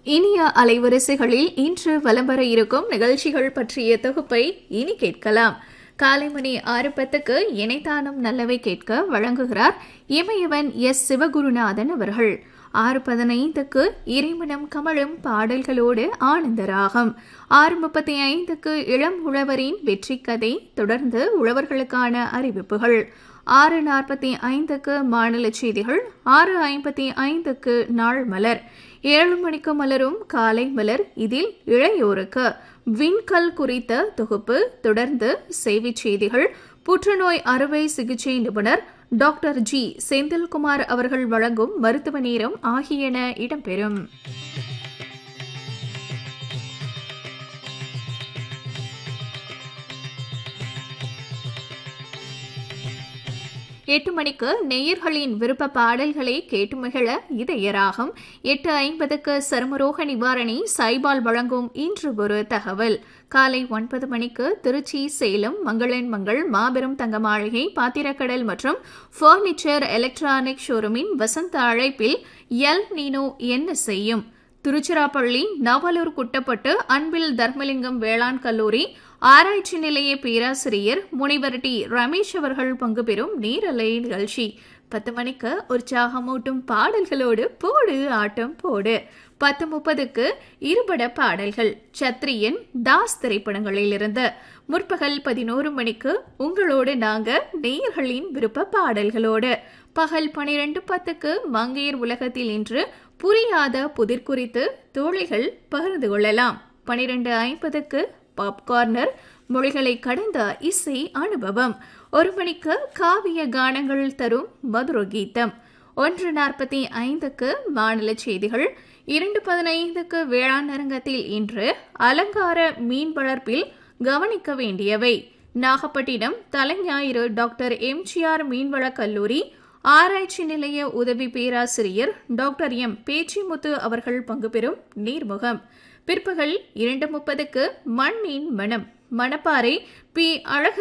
இனிய அலைவரிசைகளில் இன்று வலம் வர இருக்கும் நிகழ்ச்சிகள் பற்றிய தொகுப்பை இனி கேட்கலாம் காலை மணி ஆறு பத்துக்கு இணைத்தானம் நல்லவை கேட்க வழங்குகிறார் இமயவன் எஸ் சிவகுருநாதன் அவர்கள் ஆறு பதினைந்துக்கு இறைமணம் கமழும் பாடல்களோடு ஆனந்த ராகம் ஆறு முப்பத்தி ஐந்துக்கு இளம் உழவரின் வெற்றி கதை தொடர்ந்து உழவர்களுக்கான அறிவிப்புகள் ஆறு நாற்பத்தி ஐந்துக்கு மாநில செய்திகள் ஆறு ஐம்பத்தி ஐந்துக்கு நாள் மலர் ஏழு மணிக்கு மலரும் காலை மலர் இதில் இளையோருக்கு விண்கல் குறித்த தொகுப்பு தொடர்ந்து செய்திச் செய்திகள் புற்றுநோய் அறுவை சிகிச்சை நிபுணர் டாக்டர் ஜி செந்தில்குமார் அவர்கள் வழங்கும் மருத்துவ நேரம் ஆகியன இடம்பெறும் எட்டு மணிக்கு நேயர்களின் விருப்ப பாடல்களை கேட்டு மகிழ இதயராகும் எட்டு ஐம்பதுக்கு சருமரோக நிவாரணி சைபால் வழங்கும் இன்று ஒரு தகவல் காலை ஒன்பது மணிக்கு திருச்சி சேலம் மங்களன் மங்கள் மாபெரும் தங்க மாளிகை பாத்திரக்கடல் மற்றும் பர்னிச்சர் எலக்ட்ரானிக் ஷோரூமின் வசந்த அழைப்பில் எல் நீனோ என்ன செய்யும் திருச்சிராப்பள்ளி நவலூர் குட்டப்பட்டு அன்பில் தர்மலிங்கம் வேளாண் கல்லூரி ஆராய்ச்சி நிலைய பேராசிரியர் முனைவர் டி ரமேஷ் அவர்கள் பங்கு பெறும் நேரலை நிகழ்ச்சி பத்து மணிக்கு உற்சாகமூட்டும் பாடல்களோடு போடு ஆட்டம் போடு பத்து முப்பதுக்கு இருபட பாடல்கள் சத்ரியன் தாஸ் திரைப்படங்களிலிருந்து முற்பகல் பதினோரு மணிக்கு உங்களோடு நாங்க நேயர்களின் விருப்ப பாடல்களோடு பகல் பனிரெண்டு பத்துக்கு மங்கையர் உலகத்தில் இன்று புரியாத புதிர் குறித்து தோழிகள் பகிர்ந்து கொள்ளலாம் பனிரெண்டு ஐம்பதுக்கு பாப்கார்னர் மொழிகளை கடந்த இசை அனுபவம் ஒரு மணிக்கு காவிய கானங்கள் தரும் மதுர கீதம் ஒன்று நாற்பத்தி ஐந்துக்கு மாநில செய்திகள் இரண்டு பதினைந்துக்கு வேளாண் அரங்கத்தில் இன்று அலங்கார மீன் வளர்ப்பில் கவனிக்க வேண்டியவை நாகப்பட்டினம் தலைஞாயிறு டாக்டர் எம்ஜிஆர் மீன்வள கல்லூரி ஆராய்ச்சி நிலைய உதவி பேராசிரியர் டாக்டர் எம் பேச்சிமுத்து அவர்கள் பங்கு பெறும் நீர்முகம் பிற்பகல் இரண்டு முப்பதுக்கு மண்ணின் மனம் மணப்பாறை பி அழகு